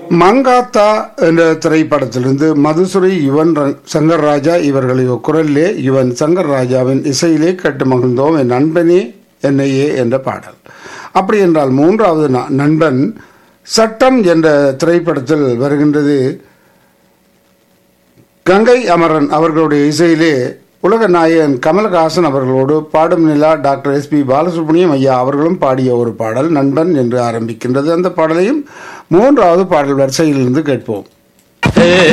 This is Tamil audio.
மங்காத்தா என்ற திரைப்படத்திலிருந்து மதுசுரி யுவன் ர- சங்கர் ராஜா இவர்களுடைய குரலிலே யுவன் சங்கர் ராஜாவின் இசையிலே கேட்டு மகிழ்ந்தோம் என் நண்பனே என்னையே என்ற பாடல் அப்படி என்றால் மூன்றாவது ந- நண்பன் சட்டம் என்ற திரைப்படத்தில் வருகின்றது கங்கை அமரன் அவர்களுடைய இசையிலே உலக நாயகன் கமலஹாசன் அவர்களோடு பாடும் நிலா டாக்டர் எஸ் பி பாலசுப்ரமணியம் ஐயா அவர்களும் பாடிய ஒரு பாடல் நண்பன் என்று ஆரம்பிக்கின்றது அந்த பாடலையும் மூன்றாவது பாடல் வரிசையிலிருந்து கேட்போம்